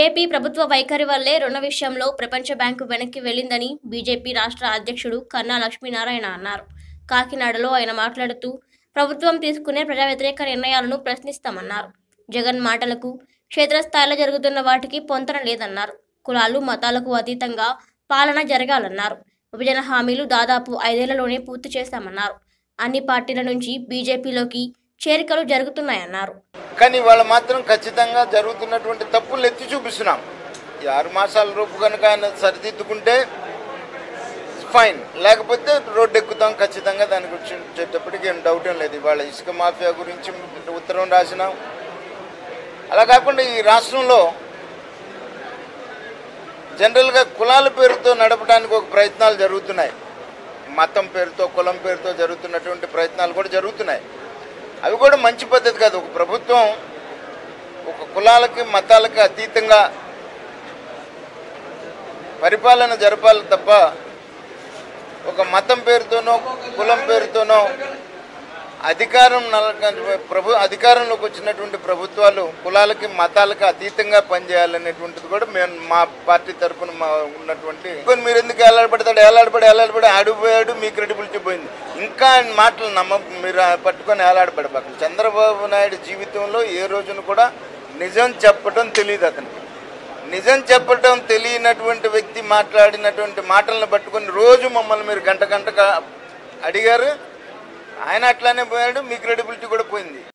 AP ప్రభుత్వ వైఖరి వల్లే రుణ విషయంలో ప్రపంచ బ్యాంకు వెనక్కి వెళ్ళిందని బీజేపీ రాష్ట్ర అధ్యక్షుడు కన్నా లక్ష్మీనారాయణ అన్నారు కాకినాడలో ఆయన మాట్లాడుతూ ప్రభుత్వం తీసుకునే ప్రజా వ్యతిరేక నిర్ణయాలను ప్రశ్నిస్తామన్నారు జగన్ మాటలకు క్షేత్రస్థాయిలో జరుగుతున్న వాటికి పొంతన లేదన్నారు కులాలు మతాలకు అతీతంగా పాలన జరగాలన్నారు విభజన హామీలు దాదాపు ఐదేళ్లలోనే పూర్తి చేశామన్నారు అన్ని పార్టీల నుంచి బీజేపీలోకి చేరికలు జరుగుతున్నాయన్నారు కానీ ఇవాళ మాత్రం ఖచ్చితంగా జరుగుతున్నటువంటి తప్పులు ఎత్తి చూపిస్తున్నాం ఈ ఆరు మాసాల రూపు కనుక ఆయన సరిదిద్దుకుంటే ఫైన్ లేకపోతే రోడ్డు ఎక్కుతాం ఖచ్చితంగా దాని గురించి వచ్చేటప్పటికి ఏం డౌట్ ఏం లేదు ఇవాళ ఇసుక మాఫియా గురించి ఉత్తరం రాసినాం అలా కాకుండా ఈ రాష్ట్రంలో జనరల్గా కులాల పేరుతో నడపడానికి ఒక ప్రయత్నాలు జరుగుతున్నాయి మతం పేరుతో కులం పేరుతో జరుగుతున్నటువంటి ప్రయత్నాలు కూడా జరుగుతున్నాయి అవి కూడా మంచి పద్ధతి కాదు ఒక ప్రభుత్వం ఒక కులాలకి మతాలకి అతీతంగా పరిపాలన జరపాలి తప్ప ఒక మతం పేరుతోనో కులం పేరుతోనో అధికారం నల- ప్రభు అధికారంలోకి వచ్చినటువంటి ప్రభుత్వాలు కులాలకి మతాలకి అతీతంగా పనిచేయాలనేటువంటిది కూడా మేము మా పార్టీ తరఫున మా ఉన్నటువంటి కొన్ని మీరు ఎందుకు ఏలాడబడతాడు ఏలాడబడి ఏలాడబడి ఆడిపోయాడు మీ క్రెడిబిలిటీ పోయింది ఇంకా ఆయన మాటలు నమ్మ మీరు పట్టుకొని ఏలాడబడబాక చంద్రబాబు నాయుడు జీవితంలో ఏ రోజున కూడా నిజం చెప్పడం తెలియదు అతనికి నిజం చెప్పటం తెలియనటువంటి వ్యక్తి మాట్లాడినటువంటి మాటలను పట్టుకొని రోజు మమ్మల్ని మీరు గంట గంటగా అడిగారు ఆయన అట్లానే పోయాడు మీ క్రెడిబిలిటీ కూడా పోయింది